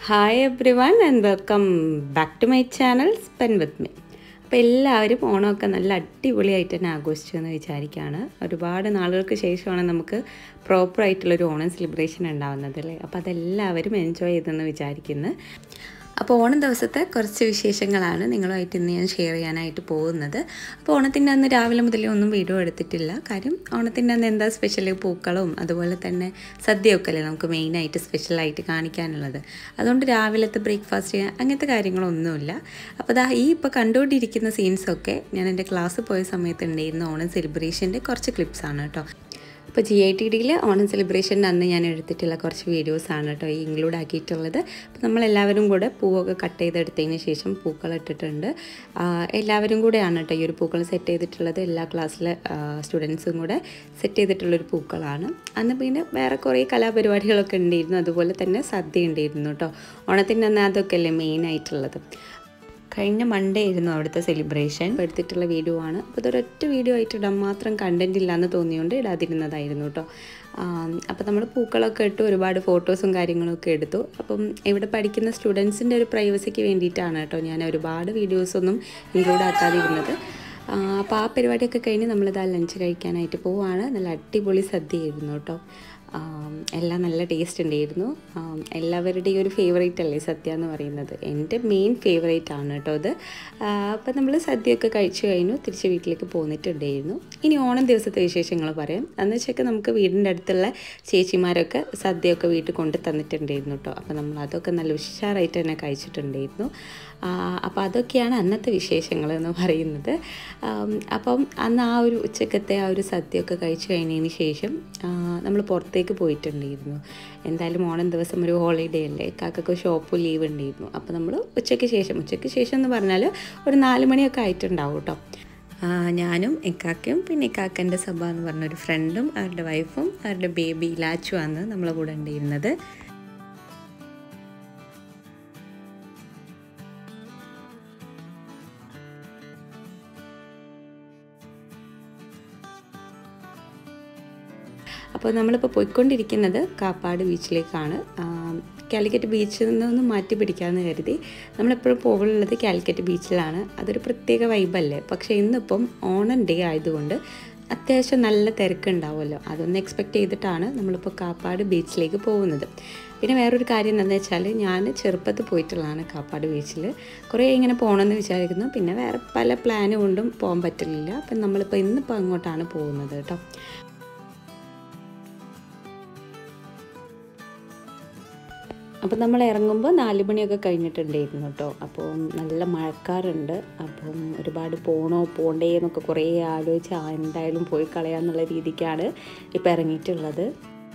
hi everyone and welcome back to my channel spend with me അപ്പോൾ എല്ലാവരും ഓണമൊക്കെ നല്ല അടിപൊളിയായിട്ട് തന്നെ ആഘോഷിച്ചു എന്ന് വിചാരിക്കുകയാണ് ഒരുപാട് നാളുകൾക്ക് ശേഷമാണ് നമുക്ക് പ്രോപ്പറായിട്ടുള്ളൊരു ഓണം സെലിബ്രേഷൻ ഉണ്ടാവുന്നത് അല്ലേ അപ്പോൾ അതെല്ലാവരും എൻജോയ് ചെയ്തെന്ന് വിചാരിക്കുന്നു അപ്പോൾ ഓണം ദിവസത്തെ കുറച്ച് വിശേഷങ്ങളാണ് നിങ്ങളുമായിട്ട് ഇന്ന് ഞാൻ ഷെയർ ചെയ്യാനായിട്ട് പോകുന്നത് അപ്പോൾ ഓണത്തിൻ്റെ അന്ന് രാവിലെ മുതലേ ഒന്നും വീഡിയോ എടുത്തിട്ടില്ല കാര്യം ഓണത്തിൻ്റെ അന്ന് എന്താ സ്പെഷ്യൽ പൂക്കളും അതുപോലെ തന്നെ സദ്യയൊക്കെ അല്ലേ നമുക്ക് മെയിനായിട്ട് സ്പെഷ്യലായിട്ട് കാണിക്കാനുള്ളത് അതുകൊണ്ട് രാവിലത്തെ ബ്രേക്ക്ഫാസ്റ്റ് അങ്ങനത്തെ കാര്യങ്ങളൊന്നുമില്ല അപ്പോൾ ദാ ഈ ഇപ്പോൾ കണ്ടുകൊണ്ടിരിക്കുന്ന സീൻസൊക്കെ ഞാൻ എൻ്റെ ക്ലാസ് പോയ സമയത്ത് ഉണ്ടായിരുന്ന ഓണം സെലിബ്രേഷൻ്റെ കുറച്ച് ക്ലിപ്സാണ് കേട്ടോ അപ്പോൾ ജി ഐ ടി ഡിയിൽ ഓണം സെലിബ്രേഷൻ്റെ അന്ന് ഞാൻ എടുത്തിട്ടുള്ള കുറച്ച് വീഡിയോസാണ് കേട്ടോ ഈ ഇൻക്ലൂഡ് ആക്കിയിട്ടുള്ളത് അപ്പോൾ നമ്മളെല്ലാവരും കൂടെ പൂവൊക്കെ കട്ട് ചെയ്തെടുത്തതിന് ശേഷം പൂക്കൾ ഇട്ടിട്ടുണ്ട് എല്ലാവരും കൂടെയാണ് കേട്ടോ ഈ ഒരു പൂക്കൾ സെറ്റ് ചെയ്തിട്ടുള്ളത് എല്ലാ ക്ലാസ്സിലെ സ്റ്റുഡൻസും കൂടെ സെറ്റ് ചെയ്തിട്ടുള്ളൊരു പൂക്കളാണ് അന്ന് പിന്നെ വേറെ കുറേ കലാപരിപാടികളൊക്കെ ഉണ്ടായിരുന്നു അതുപോലെ തന്നെ സദ്യ ഉണ്ടായിരുന്നു കേട്ടോ ഓണത്തിൻ്റെ അന്ന് അതൊക്കെ അല്ലേ മെയിൻ ആയിട്ടുള്ളത് കഴിഞ്ഞ മൺഡേ ആയിരുന്നു അവിടുത്തെ സെലിബ്രേഷൻ എടുത്തിട്ടുള്ള വീഡിയോ ആണ് അപ്പോൾ ഇതൊരൊറ്റ വീഡിയോ ആയിട്ട് ഇടാൻ മാത്രം കണ്ടൻറ് ഇല്ലയെന്ന് തോന്നിയുകൊണ്ട് ഇടാതിരുന്നതായിരുന്നു കേട്ടോ അപ്പോൾ നമ്മൾ പൂക്കളൊക്കെ ഇട്ട് ഒരുപാട് ഫോട്ടോസും കാര്യങ്ങളൊക്കെ എടുത്തു അപ്പം ഇവിടെ പഠിക്കുന്ന സ്റ്റുഡൻസിൻ്റെ ഒരു പ്രൈവസിക്ക് വേണ്ടിയിട്ടാണ് കേട്ടോ ഞാൻ ഒരുപാട് വീഡിയോസൊന്നും ഇൻക്ലൂഡ് ആക്കാതിരുന്നത് അപ്പോൾ ആ പരിപാടിയൊക്കെ കഴിഞ്ഞ് നമ്മളിതാ ലഞ്ച് കഴിക്കാനായിട്ട് പോവുകയാണ് നല്ല അടിപൊളി സദ്യയായിരുന്നു കേട്ടോ എല്ലാം നല്ല ടേസ്റ്റ് ഉണ്ടായിരുന്നു എല്ലാവരുടെയും ഒരു ഫേവറേറ്റ് അല്ലേ സദ്യ എന്ന് പറയുന്നത് എൻ്റെ മെയിൻ ഫേവറേറ്റ് ആണ് കേട്ടോ അത് അപ്പോൾ നമ്മൾ സദ്യയൊക്കെ കഴിച്ചു കഴിഞ്ഞു തിരിച്ച് വീട്ടിലേക്ക് പോന്നിട്ടുണ്ടായിരുന്നു ഇനി ഓണം ദിവസത്തെ വിശേഷങ്ങൾ പറയാം എന്ന് വെച്ചൊക്കെ നമുക്ക് വീടിൻ്റെ അടുത്തുള്ള ചേച്ചിമാരൊക്കെ സദ്യയൊക്കെ വീട്ടിൽ കൊണ്ട് തന്നിട്ടുണ്ടായിരുന്നു കേട്ടോ അപ്പോൾ നമ്മൾ അതൊക്കെ നല്ല ഉഷാറായിട്ട് തന്നെ കഴിച്ചിട്ടുണ്ടായിരുന്നു അപ്പോൾ അതൊക്കെയാണ് അന്നത്തെ വിശേഷങ്ങൾ എന്ന് പറയുന്നത് അപ്പം അന്ന് ആ ഒരു ഉച്ചക്കത്തെ ആ ഒരു സദ്യയൊക്കെ കഴിച്ചു കഴിഞ്ഞതിന് ശേഷം നമ്മൾ പുറത്തേക്ക് പോയിട്ടുണ്ടായിരുന്നു എന്തായാലും ഓണം ദിവസം ഒരു ഹോളിഡേ അല്ലേ കാക്കൊക്കെ ഷോപ്പ് ലീവ് ഉണ്ടായിരുന്നു അപ്പോൾ നമ്മൾ ഉച്ചയ്ക്ക് ശേഷം ഉച്ചയ്ക്ക് ശേഷം എന്ന് പറഞ്ഞാൽ ഒരു നാല് മണിയൊക്കെ ആയിട്ടുണ്ടാവും കേട്ടോ ഞാനും ഇക്കാക്കയും പിന്നെ ഇക്കാക്കൻ്റെ സഭ എന്ന് പറഞ്ഞൊരു ഫ്രണ്ടും അവരുടെ വൈഫും അവരുടെ ബേബി ലാച്ചുമാണ് നമ്മളെ കൂടെ ഉണ്ടായിരുന്നത് അപ്പോൾ നമ്മളിപ്പോൾ പോയിക്കൊണ്ടിരിക്കുന്നത് കാപ്പാട് ബീച്ചിലേക്കാണ് കാലിക്കറ്റ് ബീച്ചിൽ നിന്നൊന്ന് മാറ്റി പിടിക്കാമെന്ന് കരുതി നമ്മളെപ്പോഴും പോകുള്ളത് കാലിക്കറ്റ് ബീച്ചിലാണ് അതൊരു പ്രത്യേക വൈബല്ലേ പക്ഷേ ഇന്നിപ്പം ഓണം ഡേ ആയതുകൊണ്ട് അത്യാവശ്യം നല്ല തിരക്കുണ്ടാവുമല്ലോ അതൊന്ന് എക്സ്പെക്റ്റ് ചെയ്തിട്ടാണ് നമ്മളിപ്പോൾ കാപ്പാട് ബീച്ചിലേക്ക് പോകുന്നത് പിന്നെ വേറൊരു കാര്യം എന്താണെന്ന് വെച്ചാൽ ഞാൻ ചെറുപ്പത്തിൽ പോയിട്ടുള്ളതാണ് കാപ്പാട് ബീച്ചിൽ കുറേ ഇങ്ങനെ പോകണമെന്ന് വിചാരിക്കുന്നു പിന്നെ വേറെ പല പ്ലാനും കൊണ്ടും പോകാൻ പറ്റില്ല അപ്പം നമ്മളിപ്പോൾ ഇന്നിപ്പോൾ അങ്ങോട്ടാണ് പോകുന്നത് കേട്ടോ അപ്പം നമ്മൾ ഇറങ്ങുമ്പോൾ നാല് മണിയൊക്കെ കഴിഞ്ഞിട്ടുണ്ടായിരുന്നു കേട്ടോ അപ്പോൾ നല്ല മഴക്കാറുണ്ട് അപ്പം ഒരുപാട് പോണോ പോണ്ടേ എന്നൊക്കെ കുറേ ആലോചിച്ച് ആ എന്തായാലും പോയി കളയാന്നുള്ള രീതിക്കാണ് ഇപ്പം ഇറങ്ങിയിട്ടുള്ളത്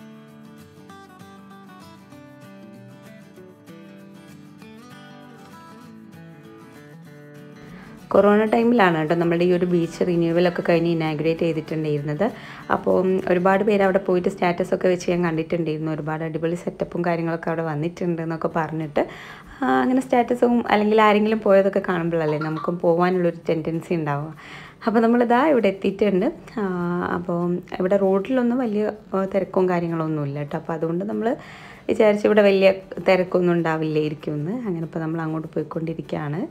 കൊറോണ ടൈമിലാണ് കേട്ടോ നമ്മുടെ ഈ ഒരു ബീച്ച് റിന്യൂവലൊക്കെ കഴിഞ്ഞ് ഇനാഗ്രേറ്റ് ചെയ്തിട്ടുണ്ടായിരുന്നത് അപ്പോൾ ഒരുപാട് പേര് അവിടെ പോയിട്ട് സ്റ്റാറ്റസ് ഒക്കെ വെച്ച് ഞാൻ കണ്ടിട്ടുണ്ടായിരുന്നു ഒരുപാട് അടിപൊളി സെറ്റപ്പും കാര്യങ്ങളൊക്കെ അവിടെ വന്നിട്ടുണ്ട് എന്നൊക്കെ പറഞ്ഞിട്ട് അങ്ങനെ സ്റ്റാറ്റസും അല്ലെങ്കിൽ ആരെങ്കിലും പോയതൊക്കെ കാണുമ്പോഴല്ലേ നമുക്കും പോകാനുള്ളൊരു ടെൻഡൻസി ഉണ്ടാവുക അപ്പോൾ നമ്മളിതാ ഇവിടെ എത്തിയിട്ടുണ്ട് അപ്പോൾ ഇവിടെ റോഡിലൊന്നും വലിയ തിരക്കും കാര്യങ്ങളൊന്നും ഇല്ല കേട്ടോ അപ്പോൾ അതുകൊണ്ട് നമ്മൾ വിചാരിച്ചു ഇവിടെ വലിയ തിരക്കൊന്നും ഉണ്ടാവില്ലായിരിക്കും എന്ന് അങ്ങനെ ഇപ്പോൾ നമ്മൾ അങ്ങോട്ട് പോയിക്കൊണ്ടിരിക്കുകയാണ്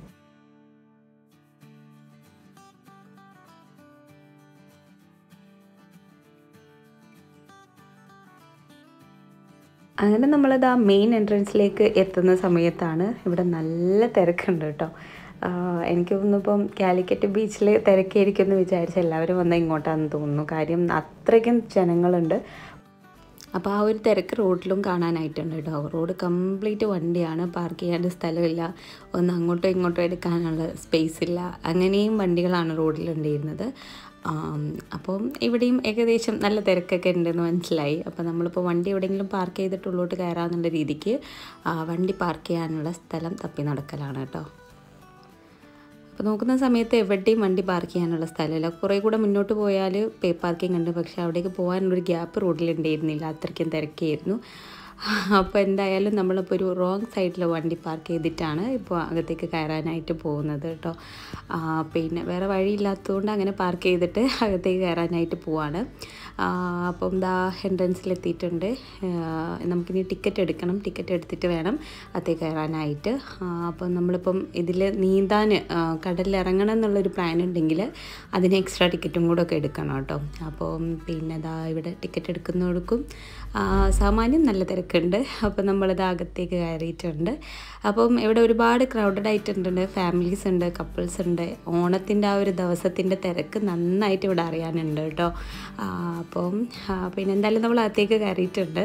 അങ്ങനെ നമ്മളത് ആ മെയിൻ എൻട്രൻസിലേക്ക് എത്തുന്ന സമയത്താണ് ഇവിടെ നല്ല തിരക്കുണ്ട് കേട്ടോ എനിക്ക് തോന്നുന്നു ഇപ്പം കാലിക്കറ്റ് ബീച്ചിൽ തിരക്കായിരിക്കും എന്ന് വിചാരിച്ച് എല്ലാവരും വന്നാൽ ഇങ്ങോട്ടാണെന്ന് തോന്നുന്നു കാര്യം അത്രയ്ക്കും ജനങ്ങളുണ്ട് അപ്പോൾ ആ ഒരു തിരക്ക് റോഡിലും കാണാനായിട്ടുണ്ട് കേട്ടോ റോഡ് കംപ്ലീറ്റ് വണ്ടിയാണ് പാർക്ക് ചെയ്യാൻ സ്ഥലമില്ല ഒന്ന് അങ്ങോട്ടോ ഇങ്ങോട്ടോ എടുക്കാനുള്ള സ്പേസ് ഇല്ല അങ്ങനെയും വണ്ടികളാണ് റോഡിലുണ്ടായിരുന്നത് അപ്പം ഇവിടെയും ഏകദേശം നല്ല തിരക്കൊക്കെ ഉണ്ടെന്ന് മനസ്സിലായി അപ്പോൾ നമ്മളിപ്പോൾ വണ്ടി എവിടെയെങ്കിലും പാർക്ക് ചെയ്തിട്ട് ഉള്ളോട്ട് കയറാമെന്നുള്ള രീതിക്ക് വണ്ടി പാർക്ക് ചെയ്യാനുള്ള സ്ഥലം തപ്പി നടക്കലാണ് കേട്ടോ അപ്പോൾ നോക്കുന്ന സമയത്ത് എവിടെയും വണ്ടി പാർക്ക് ചെയ്യാനുള്ള സ്ഥലമില്ല കുറേ കൂടെ മുന്നോട്ട് പോയാൽ പേ പാർക്കിംഗ് ഉണ്ട് പക്ഷേ അവിടേക്ക് പോകാനുള്ളൊരു ഗ്യാപ്പ് റോഡിലുണ്ടായിരുന്നില്ല അത്രയ്ക്കും തിരക്കായിരുന്നു അപ്പോൾ എന്തായാലും നമ്മളിപ്പോൾ ഒരു റോങ് സൈഡിൽ വണ്ടി പാർക്ക് ചെയ്തിട്ടാണ് ഇപ്പോൾ അകത്തേക്ക് കയറാനായിട്ട് പോകുന്നത് കേട്ടോ ആ, പിന്നെ വേറെ വഴിയില്ലാത്തതുകൊണ്ട് അങ്ങനെ പാർക്ക് ചെയ്തിട്ട് അകത്തേക്ക് കയറാനായിട്ട് പോവാണ് ആ, അപ്പം ദാ എൻട്രൻസിലെത്തിയിട്ടുണ്ട് നമുക്കിനി ടിക്കറ്റ് എടുക്കണം ടിക്കറ്റ് എടുത്തിട്ട് വേണം അത്തേ കയറാനായിട്ട് ആ, അപ്പം നമ്മളിപ്പം ഇതിൽ നീന്താൻ കടലിൽ ഇറങ്ങണം എന്നുള്ളൊരു പ്ലാൻ ഉണ്ടെങ്കിൽ അതിന് എക്സ്ട്രാ ടിക്കറ്റും കൂടെ ഒക്കെ എടുക്കണം കേട്ടോ അപ്പം പിന്നെ ദാ ഇവിടെ ടിക്കറ്റ് എടുക്കുന്നവർക്കും ആ, സാമാന്യം നല്ല തിരക്കുണ്ട് അപ്പം നമ്മളിത് അകത്തേക്ക് കയറിയിട്ടുണ്ട് അപ്പം ഇവിടെ ഒരുപാട് ക്രൗഡഡ് ആയിട്ടുണ്ട് ഫാമിലീസ് ഉണ്ട് കപ്പിൾസ് ഉണ്ട് ഓണത്തിൻ്റെ ആ ഒരു ദിവസത്തിൻ്റെ തിരക്ക് നന്നായിട്ട് ഇവിടെ അറിയാനുണ്ട് കേട്ടോ ആ, അപ്പം ആ, പിന്നെ എന്തായാലും നമ്മൾ അകത്തേക്ക് കയറിയിട്ടുണ്ട്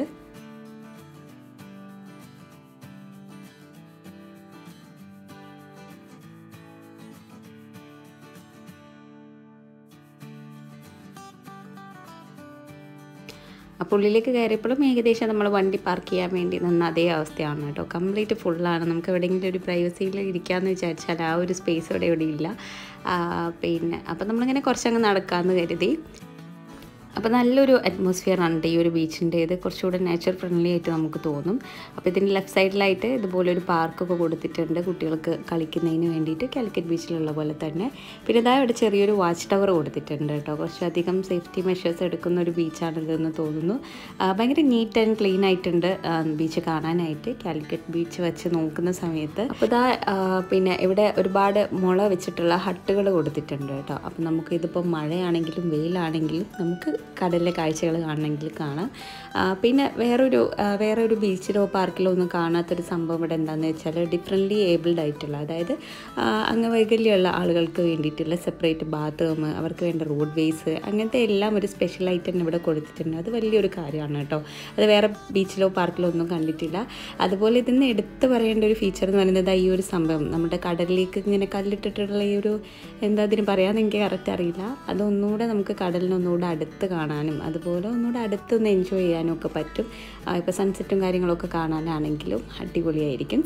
അപ്പോൾ ഉള്ളിലേക്ക് കയറിയപ്പോഴും ഏകദേശം നമ്മൾ വണ്ടി പാർക്ക് ചെയ്യാൻ വേണ്ടി നിന്ന അതേ അവസ്ഥയാണ് കേട്ടോ കംപ്ലീറ്റ് ഫുള്ളാണ് നമുക്ക് എവിടെയെങ്കിലും ഒരു പ്രൈവസിയിൽ ഇരിക്കാമെന്ന് വിചാരിച്ചാൽ ആ ഒരു സ്പേസ് ഇവിടെ ഇവിടെ ഇല്ല ആ, പിന്നെ അപ്പം നമ്മളിങ്ങനെ കുറച്ചങ്ങ് നടക്കാമെന്ന് കരുതി അപ്പോൾ നല്ലൊരു അറ്റ്മോസ്ഫിയർ ആണ് ട്ടോ ഈ ഒരു ബീച്ചിൻ്റെ ഇത് കുറച്ചുകൂടെ നേച്ചർ ഫ്രണ്ട്ലി ആയിട്ട് നമുക്ക് തോന്നും അപ്പോൾ ഇതിൻ്റെ ലെഫ്റ്റ് സൈഡിലായിട്ട് ഇതുപോലെ ഒരു പാർക്കൊക്കെ കൊടുത്തിട്ടുണ്ട് കുട്ടികൾക്ക് കളിക്കുന്നതിന് വേണ്ടിയിട്ട് കാലിക്കറ്റ് ബീച്ചിലുള്ള പോലെ തന്നെ പിന്നെ ഇതാ ഇവിടെ ചെറിയൊരു വാച്ച് ടവർ കൊടുത്തിട്ടുണ്ട് കേട്ടോ കുറച്ചധികം സേഫ്റ്റി മെഷേഴ്സ് എടുക്കുന്ന ഒരു ബീച്ചാണിതെന്ന് തോന്നുന്നു ആ, ഭയങ്കര നീറ്റ് ആൻഡ് ക്ലീൻ ആയിട്ടുണ്ട് ബീച്ച് കാണാനായിട്ട് കാലിക്കറ്റ് ബീച്ച് വെച്ച് നോക്കുന്ന സമയത്ത് അപ്പോൾ ഇതാ ആ, പിന്നെ ഇവിടെ ഒരുപാട് മുള വെച്ചിട്ടുള്ള ഹട്ടുകൾ കൊടുത്തിട്ടുണ്ട് കേട്ടോ അപ്പോൾ നമുക്ക് ഇതിപ്പോൾ മഴയാണെങ്കിലും വെയിലാണെങ്കിലും നമുക്ക് കടലിലെ കാഴ്ചകൾ കാണണമെങ്കിൽ കാണാം ആ, പിന്നെ വേറൊരു ആ, വേറൊരു ബീച്ചിലോ പാർക്കിലോ ഒന്നും കാണാത്തൊരു സംഭവം ഇവിടെ എന്താണെന്ന് വെച്ചാൽ ഡിഫറെൻ്റ്ലി ഏബിൾഡ് ആയിട്ടുള്ള അതായത് ആ, അംഗവൈകല്യമുള്ള ആളുകൾക്ക് വേണ്ടിയിട്ടുള്ള സെപ്പറേറ്റ് ബാത്റൂം അവർക്ക് വേണ്ട റോഡ് വേസ് അങ്ങനത്തെ എല്ലാം ഒരു സ്പെഷ്യലായിട്ട് തന്നെ ഇവിടെ കൊടുത്തിട്ടുണ്ട് അത് വലിയൊരു കാര്യമാണ് കേട്ടോ അത് വേറെ ബീച്ചിലോ പാർക്കിലോ ഒന്നും കണ്ടിട്ടില്ല അതുപോലെ ഇതിന് എടുത്തു പറയേണ്ട ഒരു ഫീച്ചർ എന്ന് പറയുന്നത് ഈ ഒരു സംഭവം നമ്മുടെ കടലിലേക്ക് ഇങ്ങനെ കല്ലിട്ടിട്ടുള്ള ഈ ഒരു എന്താ അതിന് പറയാമെന്ന് എനിക്ക് കറക്റ്റ് അറിയില്ല അതൊന്നുകൂടെ നമുക്ക് കടലിനൊന്നുകൂടെ അടുത്ത് കാണാനും അതുപോലെ ഒന്നുകൂടെ അടുത്തൊന്ന് എൻജോയ് ചെയ്യാനും ഒക്കെ പറ്റും ഇപ്പോൾ സൺസെറ്റും കാര്യങ്ങളൊക്കെ കാണാനാണെങ്കിലും അടിപൊളിയായിരിക്കും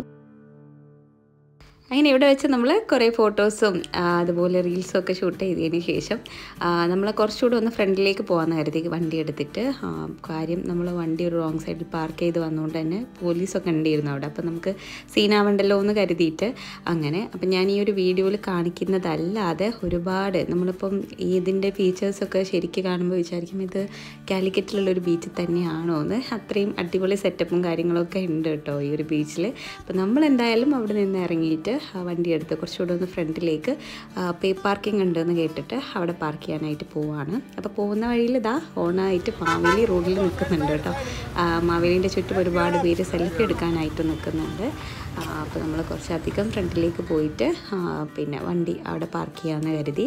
അങ്ങനെ ഇവിടെ വെച്ച് നമ്മൾ കുറേ ഫോട്ടോസും ആ, അതുപോലെ റീൽസും ഒക്കെ ഷൂട്ട് ചെയ്തതിന് ശേഷം നമ്മൾ കുറച്ചുകൂടെ ഒന്ന് ഫ്രണ്ടിലേക്ക് പോകാമെന്ന് കരുതി വണ്ടി എടുത്തിട്ട് ആ, കാര്യം നമ്മൾ വണ്ടി ഒരു റോങ് സൈഡിൽ പാർക്ക് ചെയ്ത് വന്നുകൊണ്ട് തന്നെ പോലീസൊക്കെ ഉണ്ടായിരുന്നു അവിടെ അപ്പോൾ നമുക്ക് സീനാവണ്ടല്ലോ എന്ന് കരുതിയിട്ട് അങ്ങനെ അപ്പം ഞാൻ ഈ ഒരു വീഡിയോയിൽ കാണിക്കുന്നതല്ലാതെ ഒരുപാട് നമ്മളിപ്പം ഈ ഇതിൻ്റെ ഫീച്ചേഴ്സൊക്കെ ശരിക്കും കാണുമ്പോൾ വിചാരിക്കും ഇത് കാലിക്കറ്റിലുള്ള ഒരു ബീച്ച് തന്നെയാണോ എന്ന് അത്രയും അടിപൊളി സെറ്റപ്പും കാര്യങ്ങളൊക്കെ ഉണ്ട് കേട്ടോ ഈ ഒരു ബീച്ചിൽ അപ്പോൾ നമ്മൾ എന്തായാലും അവിടെ നിന്ന് ഇറങ്ങിയിട്ട് ആ വണ്ടി എടുത്ത് കുറച്ചുകൂടെ ഒന്ന് ഫ്രണ്ടിലേക്ക് പേ പാർക്കിംഗ് ഉണ്ടെന്ന് കേട്ടിട്ട് അവിടെ പാർക്ക് ചെയ്യാനായിട്ട് പോവാണ് അപ്പോൾ പോകുന്ന വഴിയിൽ ഇതാ ഓണായിട്ട് മാവേലി റോഡിൽ നിൽക്കുന്നുണ്ട് കേട്ടോ ആ, മാവേലിൻ്റെ ചുറ്റും ഒരുപാട് പേര് സെൽഫി എടുക്കാനായിട്ട് നിൽക്കുന്നുണ്ട് അപ്പോൾ നമ്മൾ കുറച്ചധികം ഫ്രണ്ടിലേക്ക് പോയിട്ട് ആ, പിന്നെ വണ്ടി അവിടെ പാർക്ക് ചെയ്യാമെന്ന് കരുതി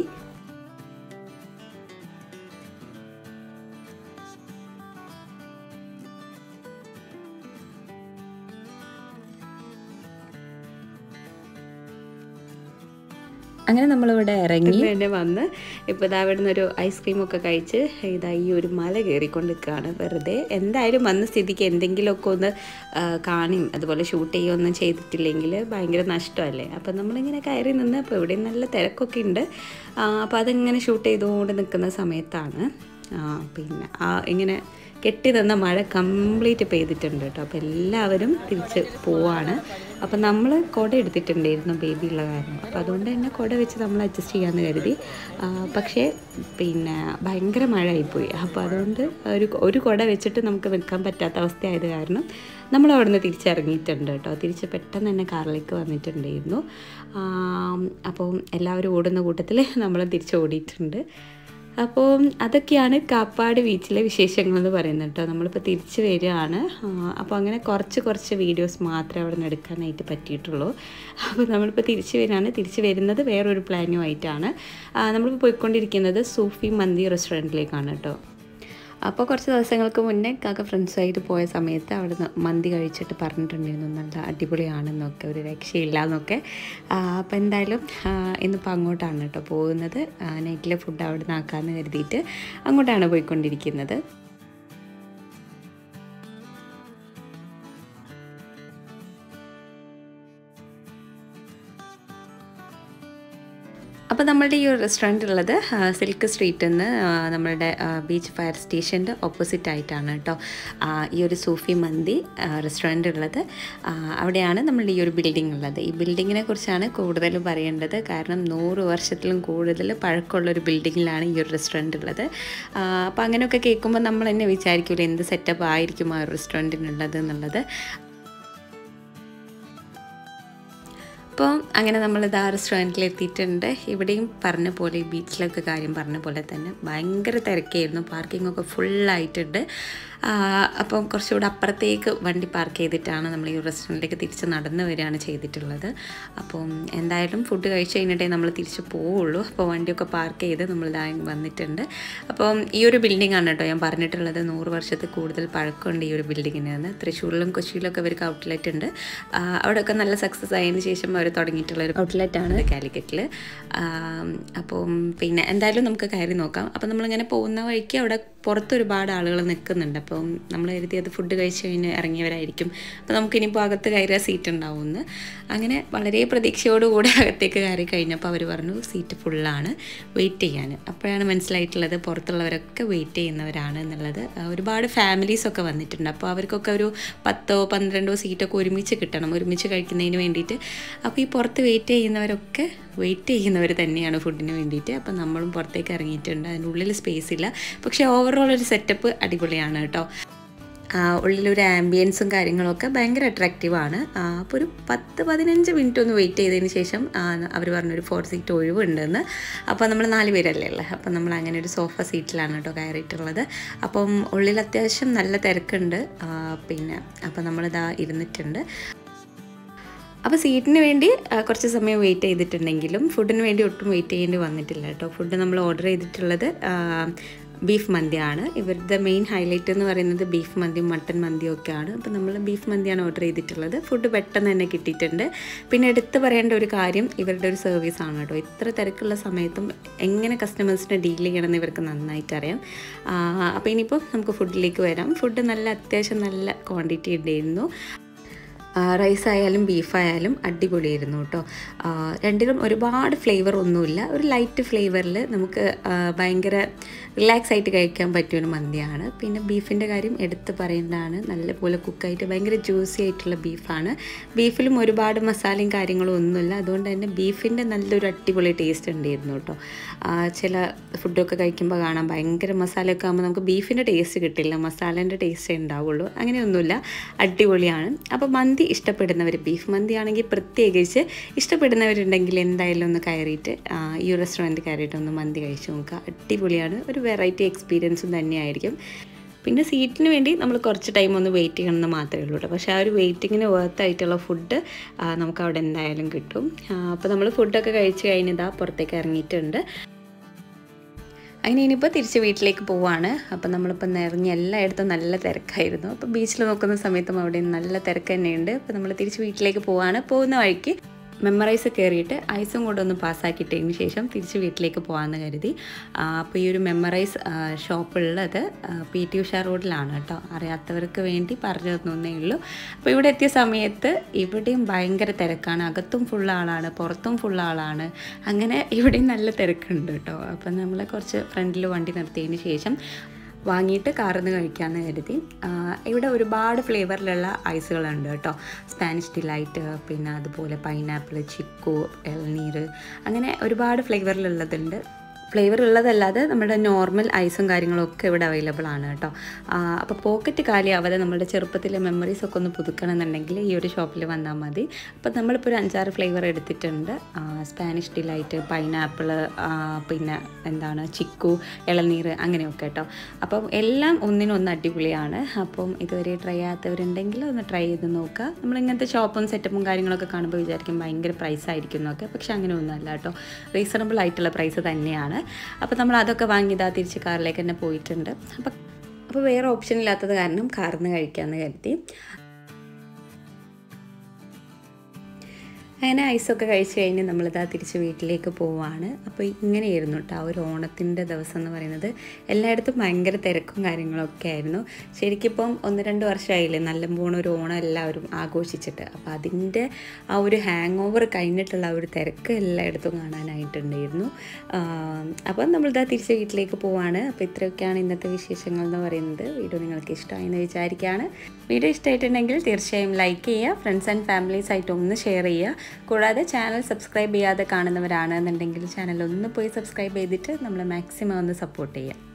അങ്ങനെ നമ്മളിവിടെ ഇറങ്ങി തന്നെ വന്ന് ഇപ്പോൾ ഇതാ ഇവിടെ നിന്നൊരു ഐസ്ക്രീമൊക്കെ കഴിച്ച് ഇതാ ഈ ഒരു മല കയറിക്കൊണ്ട് നിൽക്കുകയാണ് വെറുതെ എന്തായാലും വന്ന സ്ഥിതിക്ക് എന്തെങ്കിലുമൊക്കെ ഒന്ന് ആ, കാണും അതുപോലെ ഷൂട്ട് ചെയ്യുകയൊന്നും ചെയ്തിട്ടില്ലെങ്കിൽ ഭയങ്കര നഷ്ടമല്ലേ അപ്പം നമ്മളിങ്ങനെ കയറി നിന്ന് അപ്പോൾ ഇവിടെ നല്ല തിരക്കൊക്കെ ഉണ്ട് അപ്പോൾ അതിങ്ങനെ ഷൂട്ട് ചെയ്തുകൊണ്ട് നിൽക്കുന്ന സമയത്താണ് ആ, പിന്നെ ആ ഇങ്ങനെ കെട്ടി നിന്ന മഴ കംപ്ലീറ്റ് പെയ്തിട്ടുണ്ട് കേട്ടോ അപ്പോൾ എല്ലാവരും തിരിച്ച് പോവാണ് അപ്പം നമ്മൾ കുട എടുത്തിട്ടുണ്ടായിരുന്നു ബേബി ഉള്ള കാരണം അപ്പോൾ അതുകൊണ്ട് തന്നെ കുട വെച്ച് നമ്മൾ അഡ്ജസ്റ്റ് ചെയ്യാമെന്ന് കരുതി ആ, പക്ഷേ പിന്നെ ഭയങ്കര മഴയായിപ്പോയി അപ്പോൾ അതുകൊണ്ട് ഒരു ഒരു കുട വെച്ചിട്ട് നമുക്ക് നിൽക്കാൻ പറ്റാത്ത അവസ്ഥയായത് കാരണം നമ്മൾ അവിടെ നിന്ന് തിരിച്ചിറങ്ങിയിട്ടുണ്ട് കേട്ടോ തിരിച്ച് പെട്ടെന്ന് തന്നെ കാറിലേക്ക് വന്നിട്ടുണ്ടായിരുന്നു ആ, അപ്പോൾ എല്ലാവരും ഓടുന്ന കൂട്ടത്തിൽ നമ്മൾ തിരിച്ച് ഓടിയിട്ടുണ്ട് അപ്പോൾ അതൊക്കെയാണ് കാപ്പാട് ബീച്ചിലെ വിശേഷങ്ങൾ എന്ന് പറയുന്നത് കേട്ടോ നമ്മളിപ്പോൾ തിരിച്ച് വരികയാണ് ആ, അപ്പോൾ അങ്ങനെ കുറച്ച് കുറച്ച് വീഡിയോസ് മാത്രമേ അവിടെ നിന്ന് എടുക്കാനായിട്ട് പറ്റിയിട്ടുള്ളൂ അപ്പോൾ നമ്മളിപ്പോൾ തിരിച്ച് വരികയാണ് തിരിച്ച് വരുന്നത് വേറൊരു പ്ലാനുമായിട്ടാണ് ആ, നമ്മളിപ്പോൾ പോയിക്കൊണ്ടിരിക്കുന്നത് സൂഫി മന്തി റെസ്റ്റോറൻറ്റിലേക്കാണ് കേട്ടോ അപ്പോൾ കുറച്ച് ദിവസങ്ങൾക്ക് മുന്നേ കാക്ക ഫ്രണ്ട്സുമായിട്ട് പോയ സമയത്ത് അവിടെ നിന്ന് മന്തി കഴിച്ചിട്ട് പറഞ്ഞിട്ടുണ്ടായിരുന്നു നല്ല അടിപൊളിയാണെന്നൊക്കെ ഒരു രക്ഷയില്ല എന്നൊക്കെ അപ്പോൾ എന്തായാലും ആ, ഇന്നിപ്പോൾ അങ്ങോട്ടാണ് കേട്ടോ പോകുന്നത് നൈറ്റിലെ ഫുഡ് അവിടെ നിന്ന് ആക്കാമെന്ന് കരുതിയിട്ട് അങ്ങോട്ടാണ് പോയിക്കൊണ്ടിരിക്കുന്നത് അപ്പോൾ അപ്പോൾ നമ്മളുടെ ഈ ഒരു റെസ്റ്റോറൻറ്റ് ഉള്ളത് ആ, സിൽക്ക് സ്ട്രീറ്റിൽ നിന്ന് ആ, നമ്മളുടെ ആ, ബീച്ച് ഫയർ സ്റ്റേഷൻ്റെ ഓപ്പോസിറ്റ് ആയിട്ടാണ് കേട്ടോ ആ, ഈ ഒരു സൂഫി മന്തി ആ, റെസ്റ്റോറൻറ്റ് ഉള്ളത് ആ, അവിടെയാണ് നമ്മളുടെ ഈ ഒരു ബിൽഡിംഗ് ഉള്ളത് ഈ ബിൽഡിങ്ങിനെ കുറിച്ചാണ് കൂടുതൽ പറയേണ്ടത് കാരണം നൂറ് വർഷത്തിലും കൂടുതൽ പഴക്കമുള്ള ഒരു ബിൽഡിങ്ങിലാണ് ഈ ഒരു റെസ്റ്റോറൻറ്റ് ഉള്ളത് ആ, അപ്പോൾ അങ്ങനെയൊക്കെ കേൾക്കുമ്പോൾ നമ്മൾ തന്നെ വിചാരിക്കില്ല എന്ത് സെറ്റപ്പ് ആയിരിക്കും ആ ഒരു റെസ്റ്റോറൻറ്റിനുള്ളത് എന്നുള്ളത് അപ്പോൾ അങ്ങനെ നമ്മളിത് ആ റെസ്റ്റോറൻറ്റിൽ എത്തിയിട്ടുണ്ട് ഇവിടെയും പറഞ്ഞ പോലെ ഈ ബീച്ചിലൊക്കെ കാര്യം പറഞ്ഞ പോലെ തന്നെ ഭയങ്കര തിരക്കായിരുന്നു പാർക്കിംഗ് ഒക്കെ ഫുള്ളായിട്ടുണ്ട് അപ്പം കുറച്ചുകൂടെ അപ്പുറത്തേക്ക് വണ്ടി പാർക്ക് ചെയ്തിട്ടാണ് നമ്മൾ ഈ റെസ്റ്റോറൻറ്റിലേക്ക് തിരിച്ച് നടന്നു വരികയാണ് ചെയ്തിട്ടുള്ളത് അപ്പം എന്തായാലും ഫുഡ് കഴിച്ച് കഴിഞ്ഞിട്ടേ നമ്മൾ തിരിച്ച് പോവുള്ളൂ അപ്പോൾ വണ്ടിയൊക്കെ പാർക്ക് ചെയ്ത് നമ്മൾ ഇതാ വന്നിട്ടുണ്ട് അപ്പം ഈ ഒരു ബിൽഡിംഗ് ആണ് കേട്ടോ ഞാൻ പറഞ്ഞിട്ടുള്ളത് നൂറ് വർഷത്തിൽ കൂടുതൽ പഴക്കമുണ്ട് ഈ ഒരു ബിൽഡിങ്ങിന് തൃശ്ശൂരിലും കൊച്ചിയിലൊക്കെ അവർക്ക് ഔട്ട്ലെറ്റ് ഉണ്ട് ആ, അവിടെയൊക്കെ നല്ല സക്സസ് ആയതിനു ശേഷം അവർ തുടങ്ങിയിട്ടുള്ള ഒരു ഔട്ട്ലെറ്റാണ് കാലിക്കറ്റിൽ അപ്പം പിന്നെ എന്തായാലും നമുക്ക് കയറി നോക്കാം അപ്പം നമ്മളിങ്ങനെ പോകുന്ന വഴിക്ക് അവിടെ പുറത്ത് ഒരുപാട് ആളുകൾ നിൽക്കുന്നുണ്ട് അപ്പം നമ്മൾ കരുതി അത് ഫുഡ് കഴിച്ച് കഴിഞ്ഞ് ഇറങ്ങിയവരായിരിക്കും അപ്പോൾ നമുക്കിനിയിപ്പോൾ അകത്ത് കയറിയ സീറ്റ് ഉണ്ടാവുമെന്ന് അങ്ങനെ വളരെ പ്രതീക്ഷയോടുകൂടി അകത്തേക്ക് കയറി കഴിഞ്ഞപ്പോൾ അവർ പറഞ്ഞു സീറ്റ് ഫുള്ളാണ് വെയിറ്റ് ചെയ്യാൻ അപ്പോഴാണ് മനസ്സിലായിട്ടുള്ളത് പുറത്തുള്ളവരൊക്കെ വെയിറ്റ് ചെയ്യുന്നവരാണ് എന്നുള്ളത് ആ, ഒരുപാട് ഫാമിലീസൊക്കെ വന്നിട്ടുണ്ട് അപ്പോൾ അവർക്കൊക്കെ ഒരു പത്തോ പന്ത്രണ്ടോ സീറ്റൊക്കെ ഒരുമിച്ച് കിട്ടണം ഒരുമിച്ച് കഴിക്കുന്നതിന് വേണ്ടിയിട്ട് അപ്പോൾ ഈ പുറത്ത് വെയിറ്റ് ചെയ്യുന്നവരൊക്കെ വെയിറ്റ് ചെയ്യുന്നവർ തന്നെയാണ് ഫുഡിന് വേണ്ടിയിട്ട് അപ്പം നമ്മളും പുറത്തേക്ക് ഇറങ്ങിയിട്ടുണ്ട് അതിനുള്ളിൽ സ്പേസ് ഇല്ല പക്ഷേ ഓവറോൾ ഒരു സെറ്റപ്പ് അടിപൊളിയാണ് കേട്ടോ ആ, ഉള്ളിലൊരു ആംബിയൻസും കാര്യങ്ങളൊക്കെ ഭയങ്കര അട്രാക്റ്റീവാണ് അപ്പോൾ ഒരു പത്ത് പതിനഞ്ച് മിനിറ്റ് ഒന്ന് വെയിറ്റ് ചെയ്തതിന് ശേഷം അവർ പറഞ്ഞൊരു ഫോർ സീറ്റ് ഒഴിവുണ്ടെന്ന് അപ്പോൾ നമ്മൾ നാല് പേരല്ലേ ഉള്ളത് അപ്പം നമ്മൾ അങ്ങനെ ഒരു സോഫ സീറ്റിലാണ് കേട്ടോ കയറിയിട്ടുള്ളത് അപ്പം ഉള്ളിൽ അത്യാവശ്യം നല്ല തിരക്കുണ്ട് ആ, പിന്നെ അപ്പോൾ നമ്മളിതാ ഇരുന്നിട്ടുണ്ട് അപ്പോൾ സീറ്റിന് വേണ്ടി ആ, കുറച്ച് സമയം വെയിറ്റ് ചെയ്തിട്ടുണ്ടെങ്കിലും ഫുഡിന് വേണ്ടി ഒട്ടും വെയിറ്റ് ചെയ്യേണ്ടി വന്നിട്ടില്ല കേട്ടോ ഫുഡ് നമ്മൾ ഓർഡർ ചെയ്തിട്ടുള്ളത് ആ, ബീഫ് മന്തിയാണ് ഇവരുടെ മെയിൻ ഹൈലൈറ്റ് എന്ന് പറയുന്നത് ബീഫ് മന്തിയും മട്ടൻ മന്തിയും ഒക്കെയാണ് അപ്പോൾ നമ്മൾ ബീഫ് മന്തിയാണ് ഓർഡർ ചെയ്തിട്ടുള്ളത് ഫുഡ് പെട്ടെന്ന് തന്നെ കിട്ടിയിട്ടുണ്ട് പിന്നെ എടുത്തു പറയേണ്ട ഒരു കാര്യം ഇവരുടെ ഒരു സർവീസ് ആണ് കേട്ടോ ഇത്ര തിരക്കുള്ള സമയത്തും എങ്ങനെ കസ്റ്റമേഴ്സിനെ ഡീൽ ചെയ്യണമെന്ന് ഇവർക്ക് നന്നായിട്ട് അറിയാം ആ, അപ്പോൾ ഇനിയിപ്പോൾ നമുക്ക് ഫുഡിലേക്ക് വരാം ഫുഡ് നല്ല അത്യാവശ്യം നല്ല ക്വാണ്ടിറ്റി ഉണ്ടായിരുന്നു റൈസ് ആയാലും ബീഫായാലും അടിപൊളിയായിരുന്നു കേട്ടോ ആ, രണ്ടിലും ഒരുപാട് ഫ്ലേവർ ഒന്നുമില്ല ഒരു ലൈറ്റ് ഫ്ലേവറിൽ നമുക്ക് ആ, ഭയങ്കര റിലാക്സ് ആയിട്ട് കഴിക്കാൻ പറ്റിയ ഒരു മന്തിയാണ് പിന്നെ ബീഫിൻ്റെ കാര്യം എടുത്ത് പറയേണ്ടതാണ് നല്ലപോലെ കുക്കായിട്ട് ഭയങ്കര ജ്യൂസി ആയിട്ടുള്ള ബീഫാണ് ബീഫിലും ഒരുപാട് മസാലയും കാര്യങ്ങളും ഒന്നുമില്ല അതുകൊണ്ട് തന്നെ ബീഫിൻ്റെ നല്ലൊരു അടിപൊളി ടേസ്റ്റ് ഉണ്ടായിരുന്നു കേട്ടോ ആ, ചില ഫുഡൊക്കെ കഴിക്കുമ്പോൾ കാണാം ഭയങ്കര മസാലയൊക്കെ ആകുമ്പോൾ നമുക്ക് ബീഫിൻ്റെ ടേസ്റ്റ് കിട്ടില്ല മസാലേൻ്റെ ടേസ്റ്റേ ഉണ്ടാവുള്ളൂ അങ്ങനെയൊന്നുമില്ല അടിപൊളിയാണ് അപ്പോൾ മന്തി ഇഷ്ടപ്പെടുന്നവർ ബീഫ് മന്തി ആണെങ്കിൽ പ്രത്യേകിച്ച് ഇഷ്ടപ്പെടുന്നവരുണ്ടെങ്കിൽ എന്തായാലും ഒന്ന് കയറിയിട്ട് ആ, ഈ ഒരു റെസ്റ്റോറൻറ്റ് കയറിയിട്ട് ഒന്ന് മന്തി കഴിച്ച് നോക്കുക അടിപൊളിയാണ് ഒരു വെറൈറ്റി എക്സ്പീരിയൻസും തന്നെയായിരിക്കും പിന്നെ സീറ്റിന് വേണ്ടി നമ്മൾ കുറച്ച് ടൈം ഒന്ന് വെയിറ്റ് ചെയ്യണമെന്ന് മാത്രമേ ഉള്ളൂ കേട്ടോ പക്ഷേ ആ ഒരു വെയിറ്റിങ്ങിന് വർത്ത് ആയിട്ടുള്ള ഫുഡ് നമുക്ക് അവിടെ എന്തായാലും കിട്ടും അപ്പോൾ നമ്മൾ ഫുഡൊക്കെ കഴിച്ച് കഴിഞ്ഞതാ പുറത്തേക്ക് ഇറങ്ങിയിട്ടുണ്ട് അങ്ങനെ ഇനിയിപ്പോൾ തിരിച്ച് വീട്ടിലേക്ക് പോവാണ് അപ്പം നമ്മളിപ്പോൾ നിറഞ്ഞ് എല്ലായിടത്തും നല്ല തിരക്കായിരുന്നു അപ്പോൾ ബീച്ചിൽ നോക്കുന്ന സമയത്തും അവിടെ നല്ല തിരക്ക് തന്നെയുണ്ട് അപ്പോൾ നമ്മൾ തിരിച്ച് വീട്ടിലേക്ക് പോവാണ് പോകുന്ന വഴിക്ക് മെമ്മറൈസ് കയറിയിട്ട് ഐസും കൂടെ ഒന്ന് പാസ്സാക്കിയിട്ടതിന് ശേഷം തിരിച്ച് വീട്ടിലേക്ക് പോകാമെന്ന് കരുതി ആ, അപ്പോൾ ഈ ഒരു മെമ്മറൈസ് ഷോപ്പുള്ളത് പി ടി ഉഷ റോഡിലാണ് കേട്ടോ അറിയാത്തവർക്ക് വേണ്ടി പറഞ്ഞു തന്നേ ഉള്ളൂ അപ്പോൾ ഇവിടെ എത്തിയ സമയത്ത് ഇവിടെയും ഭയങ്കര തിരക്കാണ് അകത്തും ഫുൾ ആളാണ് പുറത്തും ഫുൾ ആളാണ് അങ്ങനെ ഇവിടെയും നല്ല തിരക്കുണ്ട് കേട്ടോ അപ്പം നമ്മൾ കുറച്ച് ഫ്രണ്ടിൽ വണ്ടി നിർത്തിയതിന് ശേഷം വാങ്ങിയിട്ട് കാറിന്ന് കഴിക്കാമെന്ന് കരുതി ആ, ഇവിടെ ഒരുപാട് ഫ്ലേവറിലുള്ള ഐസുകളുണ്ട് കേട്ടോ സ്പാനിഷ് ഡിലൈറ്റ് പിന്നെ അതുപോലെ പൈനാപ്പിൾ ചിക്കു ഇളനീർ അങ്ങനെ ഒരുപാട് ഫ്ലേവറിലുള്ളതുണ്ട് ഫ്ലേവർ ഉള്ളതല്ലാതെ നമ്മുടെ നോർമൽ ഐസും കാര്യങ്ങളും ഒക്കെ ഇവിടെ അവൈലബിൾ ആണ് കേട്ടോ അപ്പോൾ പോക്കറ്റ് കാലിയാവാതെ നമ്മുടെ ചെറുപ്പത്തിലെ മെമ്മറീസ് ഒക്കെ ഒന്ന് പുതുക്കണമെന്നുണ്ടെങ്കിൽ ഈ ഒരു ഷോപ്പിൽ വന്നാൽ മതി അപ്പോൾ നമ്മളിപ്പോൾ ഒരു അഞ്ചാറ് ഫ്ലേവർ എടുത്തിട്ടുണ്ട് ആ, സ്പാനിഷ് ഡിലൈറ്റ് പൈനാപ്പിൾ പിന്നെ എന്താണ് ചിക്കു ഇളനീർ അങ്ങനെയൊക്കെ കേട്ടോ അപ്പം എല്ലാം ഒന്നിനൊന്ന് അടിപൊളിയാണ് അപ്പം ഇതുവരെ ട്രൈ ചെയ്യാത്തവരുണ്ടെങ്കിൽ ഒന്ന് ട്രൈ ചെയ്ത് നോക്കുക നമ്മൾ ഇങ്ങനത്തെ ഷോപ്പും സെറ്റപ്പും കാര്യങ്ങളൊക്കെ കാണുമ്പോൾ വിചാരിക്കും ഭയങ്കര പ്രൈസ് ആയിരിക്കും എന്നൊക്കെ പക്ഷെ അങ്ങനെ ഒന്നുമല്ല കേട്ടോ റീസണബിൾ ആയിട്ടുള്ള പ്രൈസ് തന്നെയാണ് അപ്പോൾ നമ്മൾ അതൊക്കെ വാങ്ങിയതാ തിരിച്ച് കാറിലേക്ക് തന്നെ പോയിട്ടുണ്ട് അപ്പം അപ്പോൾ വേറെ ഓപ്ഷൻ ഇല്ലാത്തത് കാരണം കാറിൽ നിന്ന് കഴിക്കാമെന്ന് കരുതി അങ്ങനെ ഐസൊക്കെ കഴിച്ച് കഴിഞ്ഞ് നമ്മളിതാ തിരിച്ച് വീട്ടിലേക്ക് പോവാണ് അപ്പോൾ ഇങ്ങനെയായിരുന്നു കേട്ടോ ആ ഒരു ഓണത്തിൻ്റെ ദിവസം എന്ന് പറയുന്നത് എല്ലായിടത്തും ഭയങ്കര തിരക്കും കാര്യങ്ങളൊക്കെ ആയിരുന്നു ശരിക്കിപ്പം ഒന്ന് രണ്ട് വർഷമായില്ലേ നല്ലപോലെ ഒരു ഓണം എല്ലാവരും ആഘോഷിച്ചിട്ട് അപ്പോൾ അതിൻ്റെ ആ ഒരു ഹാങ് ഓവർ കഴിഞ്ഞിട്ടുള്ള ആ ഒരു തിരക്ക് എല്ലായിടത്തും കാണാനായിട്ടുണ്ടായിരുന്നു അപ്പം നമ്മളിതാ തിരിച്ച് വീട്ടിലേക്ക് പോവാണ് അപ്പോൾ ഇത്രയൊക്കെയാണ് ഇന്നത്തെ വിശേഷങ്ങൾ എന്ന് പറയുന്നത് വീഡിയോ നിങ്ങൾക്ക് ഇഷ്ടമായെന്ന് വിചാരിക്കുകയാണ് വീഡിയോ ഇഷ്ടമായിട്ടുണ്ടെങ്കിൽ തീർച്ചയായും ലൈക്ക് ചെയ്യുക ഫ്രണ്ട്സ് ആൻഡ് ഫാമിലീസ് ആയിട്ട് ഒന്ന് ഷെയർ ചെയ്യുക കൂടാതെ ചാനൽ സബ്സ്ക്രൈബ് ചെയ്യാതെ കാണുന്നവരാണെന്നുണ്ടെങ്കിൽ ചാനൽ ഒന്ന് പോയി സബ്സ്ക്രൈബ് ചെയ്തിട്ട് നമ്മളെ മാക്സിമം ഒന്ന് സപ്പോർട്ട് ചെയ്യുക